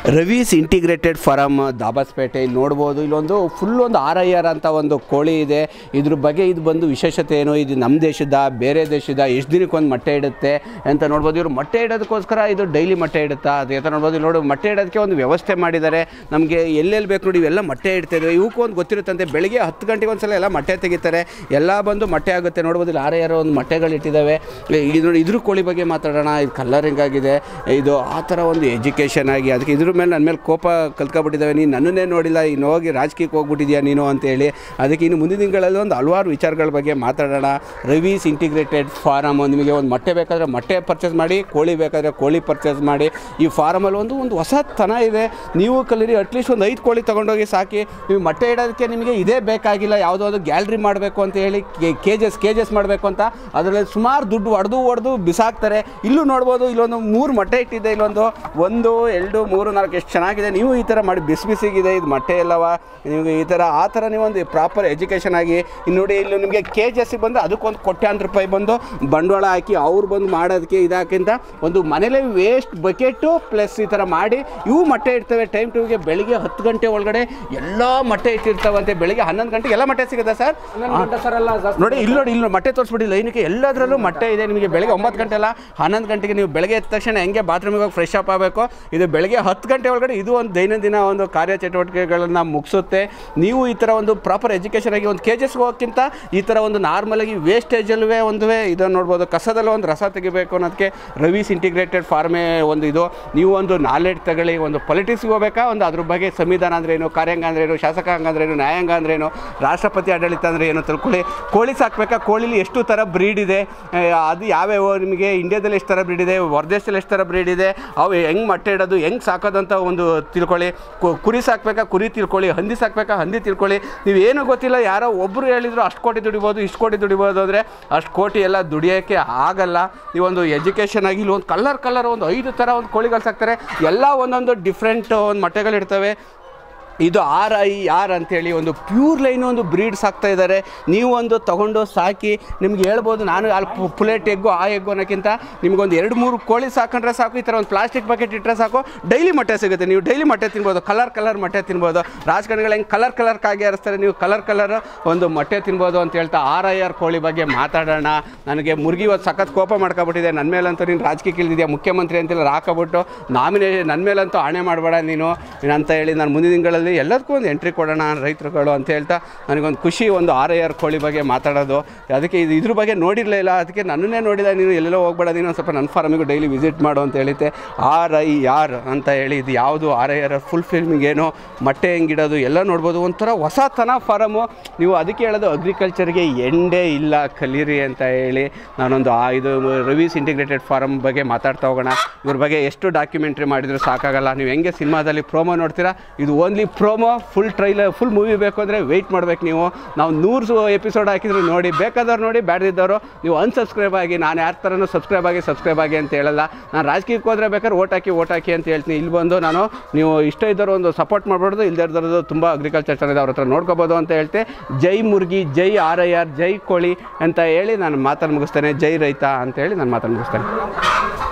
Ravi's integrated farm Dabaspete ಇಲ್ಲಿ ನೋಡ್ಬೋದು ಇಲ್ಲೊಂದು ಫುಲ್ ಒಂದು ಆರ್ ಐ ಆರ್ ಅಂತ ಒಂದು ಕೋಳಿ ಇದೆ ಇದ್ರ ಬಗ್ಗೆ ಇದು ಬಂದು ವಿಶೇಷತೆ ಏನು ಇದು ನಮ್ಮ ದೇಶದ ಬೇರೆ ದೇಶದ ಎಷ್ಟು ದಿನಕ್ಕೊಂದು ಮೊಟ್ಟೆ ಇಡುತ್ತೆ ಅಂತ ನೋಡ್ಬೋದು ಇವರು ಮೊಟ್ಟೆ ಇಡೋದಕ್ಕೋಸ್ಕರ ಇದು ಡೈಲಿ ಮೊಟ್ಟೆ ಇಡುತ್ತಾ ಅದು ಅಂತ ನೋಡ್ಬೋದು ಇಲ್ಲಿ ನೋಡಿ ಮೊಟ್ಟೆ ಇಡೋದಕ್ಕೆ ಒಂದು ವ್ಯವಸ್ಥೆ ಮಾಡಿದ್ದಾರೆ ನಮಗೆ ಎಲ್ಲೆಲ್ಲಿ ಬೇಕು ನೋಡಿ ಇವೆಲ್ಲ ಮೊಟ್ಟೆ ಇಡ್ತಾ ಇದ್ವಿ ಇವಕ್ಕೂ ಒಂದು ಗೊತ್ತಿರುತ್ತಂತೆ ಬೆಳಿಗ್ಗೆ ಹತ್ತು ಗಂಟೆಗೆ ಒಂದ್ಸಲ ಎಲ್ಲ ಮೊಟ್ಟೆ ತೆಗಿತಾರೆ ಎಲ್ಲ ಬಂದು ಮೊಟ್ಟೆ ಆಗುತ್ತೆ ನೋಡ್ಬೋದು ಇಲ್ಲಿ ಆರ್ ಐ ಆರ್ ಒಂದು ಮೊಟ್ಟೆಗಳು ಇಟ್ಟಿದ್ದಾವೆ ಇದು ನೋಡಿ ಇದ್ರ ಕೋಳಿ ಬಗ್ಗೆ ಮಾತಾಡೋಣ ಇದು ಕಲರಿಂಗ್ ಆಗಿದೆ ಇದು ಆ ಥರ ಒಂದು ಎಜುಕೇಷನ್ ಆಗಿ ಅದಕ್ಕೆ ಇದ್ರ ಮೇಲೆ ನನ್ನ ಮೇಲೆ ಕೋಪ ಕಲ್ತ್ಕೊಬಿಟ್ಟಿದ್ದಾವೆ ನೀನು ನನ್ನನ್ನೇ ನೋಡಿಲ್ಲ ಇನ್ನು ಹೋಗಿ ರಾಜಕೀಯಕ್ಕೆ ಹೋಗ್ಬಿಟ್ಟಿದ್ಯಾ ನೀನು ಅಂತೇಳಿ ಅದಕ್ಕೆ ಇನ್ನು ಮುಂದಿನ ದಿನಗಳಲ್ಲಿ ಒಂದು ಹಲವಾರು ವಿಚಾರಗಳ ಬಗ್ಗೆ ಮಾತಾಡೋಣ ರವೀಸ್ ಇಂಟಿಗ್ರೇಟೆಡ್ ಫಾರಮ್ ನಿಮಗೆ ಒಂದು ಮೊಟ್ಟೆ ಬೇಕಾದರೆ ಮೊಟ್ಟೆ ಪರ್ಚೇಸ್ ಮಾಡಿ ಕೋಳಿ ಬೇಕಾದರೆ ಕೋಳಿ ಪರ್ಚೇಸ್ ಮಾಡಿ ಈ ಫಾರಮಲ್ಲಿ ಒಂದು ಒಂದು ಹೊಸ ತನ ಇದೆ ನೀವು ಕಲೀರಿ ಅಟ್ಲೀಸ್ಟ್ ಒಂದು ಐದು ಕೋಳಿ ತೊಗೊಂಡೋಗಿ ಸಾಕಿ ನೀವು ಮೊಟ್ಟೆ ಇಡೋದಕ್ಕೆ ನಿಮಗೆ ಇದೇ ಬೇಕಾಗಿಲ್ಲ ಯಾವುದೋ ಒಂದು ಗ್ಯಾಲ್ರಿ ಮಾಡಬೇಕು ಅಂತ ಹೇಳಿ ಕೇಜಸ್ ಕೇಜಸ್ ಮಾಡಬೇಕು ಅಂತ ಅದರಲ್ಲಿ ಸುಮಾರು ದುಡ್ಡು ಹೊಡೆದು ಹೊಡೆದು ಬಿಸಾಕ್ತಾರೆ ಇಲ್ಲೂ ನೋಡ್ಬೋದು ಇಲ್ಲೊಂದು ಮೂರು ಮೊಟ್ಟೆ ಇಟ್ಟಿದೆ ಇಲ್ಲೊಂದು ಒಂದು ಎರಡು ಮೂರು ನಾಲ್ಕು ಎಷ್ಟು ಚೆನ್ನಾಗಿದೆ ನೀವು ಈ ಥರ ಮಾಡಿ ಬಿಸಿ ಬಿಸಿಗಿದೆ ಇದು ಮೊಟ್ಟೆ ಎಲ್ಲವ ನಿಮಗೆ ಈ ಥರ ಆ ಥರ ನೀವು ಒಂದು ಪ್ರಾಪರ್ ಎಜುಕೇಷನ್ ಆಗಿ ಇನ್ನು ನೋಡಿ ಇಲ್ಲಿ ನಿಮಗೆ ಕೆ ಜಿ ಎಸ್ಸಿಗೆ ಬಂದು ಅದಕ್ಕೊಂದು ಕೋಟ್ಯಾಂತರ ರೂಪಾಯಿ ಬಂದು ಬಂಡವಾಳ ಹಾಕಿ ಅವ್ರು ಬಂದು ಮಾಡೋದಕ್ಕೆ ಇದಾಕಿಂತ ಒಂದು ಮನೇಲೇ ವೇಸ್ಟ್ ಬಕೆಟು ಪ್ಲಸ್ ಈ ಥರ ಮಾಡಿ ಇವು ಮೊಟ್ಟೆ ಇಡ್ತವೆ ಟೈಮ್ ಟುಗೆ ಬೆಳಿಗ್ಗೆ ಹತ್ತು ಗಂಟೆ ಒಳಗಡೆ ಎಲ್ಲ ಮೊಟ್ಟೆ ಇಟ್ಟಿರ್ತಾವಂತೆ ಬೆಳಿಗ್ಗೆ ಹನ್ನೊಂದು ಗಂಟೆಗೆ ಎಲ್ಲ ಮೊಟ್ಟೆ ಸಿಗುತ್ತೆ ಸರ್ ನೋಡಿ ಇಲ್ಲಿ ನೋಡಿ ಇಲ್ಲಿ ಮೊಟ್ಟೆ ತೋರಿಸ್ಬಿಡಿ ಲೈನಿಗೆ ಎಲ್ಲದರಲ್ಲೂ ಮೊಟ್ಟೆ ಇದೆ ನಿಮಗೆ ಬೆಳಗ್ಗೆ ಒಂಬತ್ತು ಗಂಟೆ ಅಲ್ಲ ಹನ್ನೊಂದು ಗಂಟೆಗೆ ನೀವು ಬೆಳಗ್ಗೆ ಎದ್ದ ತಕ್ಷಣ ಹೆಂಗೆ ಬಾತ್ರೂಮಿಗೆ ಹೋಗಿ ಫ್ರೆಶ್ ಅಪ್ ಆಗಬೇಕು ಇದು ಬೆಳಗ್ಗೆ ಹತ್ತು ಗಂಟೆ ಒಳಗಡೆ ಇದು ಒಂದು ದೈನಂದಿನ ಒಂದು ಕಾರ್ಯಚಟುವಟಿಕೆಗಳನ್ನು ಮುಗಿಸುತ್ತೆ ನೀವು ಈ ಥರ ಒಂದು ಪ್ರಾಪರ್ ಎಜುಕೇಷನ್ ಆಗಿ ಒಂದು ಕೆ ಜಿ ಎಸ್ಗೆ ಹೋಗೋಕ್ಕಿಂತ ಈ ಥರ ಒಂದು ನಾರ್ಮಲಾಗಿ ವೇಸ್ಟೇಜಲ್ವೇ ಒಂದು ಇದನ್ನು ನೋಡ್ಬೋದು ಕಸದಲ್ಲಿ ಒಂದು ರಸ ತೆಗಿಬೇಕು ಅನ್ನೋದಕ್ಕೆ ರವೀಸ್ ಇಂಟಿಗ್ರೇಟೆಡ್ ಫಾರ್ಮೇ ಒಂದು ಇದು ನೀವು ಒಂದು ನಾಲೆಡ್ಜ್ ತಗೊಳ್ಳಿ ಒಂದು ಪೊಲಿಟಿಕ್ಸ್ಗೆ ಹೋಗ್ಬೇಕಾ ಒಂದು ಅದ್ರ ಬಗ್ಗೆ ಸಂವಿಧಾನ ಅಂದ್ರೇನು ಕಾರ್ಯಾಂಗ ಅಂದ್ರೇನು ಶಾಸಕಾಂಗ ಅಂದ್ರೇನು ನ್ಯಾಯಾಂಗ ಅಂದ್ರೇನು ರಾಷ್ಟ್ರಪತಿ ಆಡಳಿತ ಅಂದರೆ ಏನು ತಿಳ್ಕೊಳ್ಳಿ ಕೋಳಿ ಸಾಕಬೇಕಾ ಕೋಳಿಲಿ ಎಷ್ಟು ಥರ ಬ್ರೀಡ್ ಇದೆ ಆ, ಅದು ಯಾವ್ಯಾವ ನಿಮಗೆ ಇಂಡಿಯಾದಲ್ಲಿ ಎಷ್ಟು ಥರ ಬ್ರೀಡ್ ಇದೆ ಹೊರದೇಶದಲ್ಲಿ ಎಷ್ಟು ಥರ ಬ್ರೀಡ್ ಇದೆ ಅವು ಹೆಂಗೆ ಮೊಟ್ಟೆ ಇಡೋದು ಹೆಂಗೆ ಸಾಕೋದಂತ ಒಂದು ತಿಳ್ಕೊಳ್ಳಿ ಕು- ಕುರಿ ಸಾಕಬೇಕಾ ಕುರಿ ತಿಳ್ಕೊಳ್ಳಿ ಹಂದಿ ಸಾಕಬೇಕಾ ಹಂದಿ ತಿಳ್ಕೊಳ್ಳಿ ನೀವು ಏನು ಗೊತ್ತಿಲ್ಲ ಯಾರೋ ಒಬ್ಬರು ಹೇಳಿದ್ರು ಅಷ್ಟು ಕೋಟಿ ದುಡಿಬೋದು ಇಷ್ಟು ಕೋಟಿ ದುಡಿಬೋದು ಅಂದರೆ ಅಷ್ಟು ಕೋಟಿ ಎಲ್ಲ ದುಡಿಯೋಕ್ಕೆ ಆಗಲ್ಲ ನೀವೊಂದು ಎಜುಕೇಷನ್ ಆಗಿ ಇಲ್ಲಿ ಒಂದು ಕಲರ್ ಕಲರ್ ಒಂದು ಐದು ಥರ ಒಂದು ಕೋಳಿಗಳು ಸಾಕ್ತಾರೆ ಎಲ್ಲ ಒಂದೊಂದು ಡಿಫ್ರೆಂಟ್ ಒಂದು ಮೊಟ್ಟೆಗಳಿರ್ತವೆ ಇದು ಆರ್ ಐ ಆರ್ ಅಂತೇಳಿ ಒಂದು ಪ್ಯೂರ್ ಲೈನ್ ಒಂದು ಬ್ರೀಡ್ ಸಾಕ್ತಾ ಇದ್ದಾರೆ ನೀವು ಒಂದು ತಗೊಂಡು ಸಾಕಿ ನಿಮ್ಗೆ ಹೇಳ್ಬೋದು ನಾನು ಅಲ್ಲಿ ಪು- ಪುಲೆಟ್ ಎಗ್ಗು ಆ ಎಗ್ಗು ಅನ್ನೋಕ್ಕಿಂತ ನಿಮ್ಗೊಂದು ಎರಡು ಮೂರು ಕೋಳಿ ಸಾಕೊಂಡ್ರೆ ಸಾಕು ಈ ಥರ ಒಂದು ಪ್ಲಾಸ್ಟಿಕ್ ಬಕೆಟ್ ಇಟ್ಟರೆ ಸಾಕು ಡೈಲಿ ಮೊಟ್ಟೆ ಸಿಗುತ್ತೆ ನೀವು ಡೈಲಿ ಮೊಟ್ಟೆ ತಿನ್ಬೋದು ಕಲರ್ ಕಲರ್ ಮೊಟ್ಟೆ ತಿನ್ಬೋದು ರಾಜಕಾರಣಿಗಳು ಹೆಂಗೆ ಕಲರ್ ಕಲರ್ ಕಾಗಿ ಹರಿಸ್ತಾರೆ ನೀವು ಕಲರ್ ಕಲರ್ ಒಂದು ಮೊಟ್ಟೆ ತಿನ್ಬೋದು ಅಂತ ಹೇಳ್ತಾ ಆರ್ ಐ ಆರ್ ಕೋಳಿ ಬಗ್ಗೆ ಮಾತಾಡೋಣ ನನಗೆ ಮುರುಗಿ ಇವತ್ತು ಸಖತ್ ಕೋಪ ಮಾಡ್ಕೊಬಿಟ್ಟಿದೆ ನನ್ನ ಮೇಲಂತೂ ನೀನು ರಾಜಕೀಯಕ್ಕೆ ಇಳಿದಿದ್ಯಾ ಮುಖ್ಯಮಂತ್ರಿ ಅಂತೆಲ್ಲ ಹಾಕೋಬಿಟ್ಟು ನಾಮಿನೇಷನ್ ನನ್ನ ಮೇಲಂತೂ ಆಣೆ ಮಾಡಬೇಡ ನೀನು ಅಂತ ಹೇಳಿ ನಾನು ಮುಂದಿನ ದಿನಗಳಲ್ಲಿ ಎಲ್ಲದಕ್ಕೂ ಒಂದು ಎಂಟ್ರಿ ಕೊಡೋಣ ರೈತರುಗಳು ಅಂತ ಹೇಳ್ತಾ ನನಗೊಂದು ಖುಷಿ ಒಂದು ಆರ್ ಐ ಆರ್ ಕೋಳಿ ಬಗ್ಗೆ ಮಾತಾಡೋದು ಅದಕ್ಕೆ ಇದು ಇದ್ರ ಬಗ್ಗೆ ನೋಡಿರಲಿಲ್ಲ ಅದಕ್ಕೆ ನನ್ನನ್ನೇ ನೋಡಿದ ನೀನು ಎಲ್ಲೆಲ್ಲೋ ಹೋಗ್ಬೇಡ ನೀನು ಒಂದು ಸ್ವಲ್ಪ ನನ್ನ ಫಾರ್ಮಿಗೂ ಡೈಲಿ ವಿಸಿಟ್ ಮಾಡು ಅಂತ ಹೇಳಿದ್ದೆ ಆರ್ ಐ ಆರ್ ಅಂತ ಹೇಳಿ ಇದು ಯಾವುದು R I R full filming ಏನು ಮೊಟ್ಟೆ ಹೆಂಗಿಡೋದು ಎಲ್ಲ ನೋಡ್ಬೋದು ಒಂಥರ ಹೊಸತನ ಫಾರಮು ನೀವು ಅದಕ್ಕೆ ಹೇಳೋದು ಅಗ್ರಿಕಲ್ಚರ್ಗೆ ಎಂಡೇ ಇಲ್ಲ ಕಲೀರಿ ಅಂತ ಹೇಳಿ ನಾನೊಂದು ಆ ಇದು ರವೀಸ್ ಇಂಟಿಗ್ರೇಟೆಡ್ ಫಾರಮ್ ಬಗ್ಗೆ ಮಾತಾಡ್ತಾ ಹೋಗೋಣ ಇವ್ರ ಬಗ್ಗೆ ಎಷ್ಟು ಡಾಕ್ಯುಮೆಂಟ್ರಿ ಮಾಡಿದ್ರು ಸಾಕಾಗಲ್ಲ ನೀವು ಹೆಂಗೆ ಸಿನಿಮಾದಲ್ಲಿ ಪ್ರೋಮೋ ನೋಡ್ತೀರಾ ಇದು only promo full trailer full movie ಬೇಕು ಅಂದರೆ ವೆಯ್ಟ್ ಮಾಡ್ಬೇಕು ನೀವು ನಾವು ನೂರು ಎಪಿಸೋಡ್ ಹಾಕಿದ್ರು ನೋಡಿ ಬೇಕಾದವ್ರು ನೋಡಿ ಬ್ಯಾಡ್ದಿದ್ದವರು ನೀವು ಅನ್ಸಬ್ಸ್ಕ್ರೈಬ್ ಆಗಿ ನಾನು ಯಾರ ಥರನೂ ಸಬ್ಸ್ಕ್ರೈಬ್ ಆಗಿ ಸಬ್ಸ್ಕ್ರೈಬ್ ಆಗಿ ಅಂತ ಹೇಳಲ್ಲ ನಾನು ರಾಜಕೀಯಕ್ಕೆ ಹೋದ್ರೆ ಬೇಕಾದ್ರೆ ಓಟ್ ಹಾಕಿ ಓಟ್ ಹಾಕಿ ಅಂತ ಹೇಳ್ತೀನಿ ಇಲ್ಲಿ ಬಂದು ನಾನು ನೀವು ಇಷ್ಟ ಇದ್ದವರು ಒಂದು ಸಪೋರ್ಟ್ ಮಾಡ್ಬಾರ್ದು ಇಲ್ಲದೇ ಇರೋದು ತುಂಬ ಅಗ್ರಿಕಲ್ಚರ್ ಚೆನ್ನಾಗಿದೆ ಅವ್ರ ಹತ್ರ ನೋಡ್ಕೋಬೋದು ಅಂತ ಹೇಳ್ತೆ ಜೈ ಮುರ್ಗಿ ಜೈ ಆರ್ ಐ ಆರ್ ಜೈ ಕೋಳಿ ಅಂತ ಹೇಳಿ ನಾನು ಮಾತನ್ನು ಮುಗಿಸ್ತೇನೆ ಜೈ ರೈತ ಅಂತ ಹೇಳಿ ನಾನು ಮಾತನ್ನು ಮುಗಿಸ್ತೇನೆ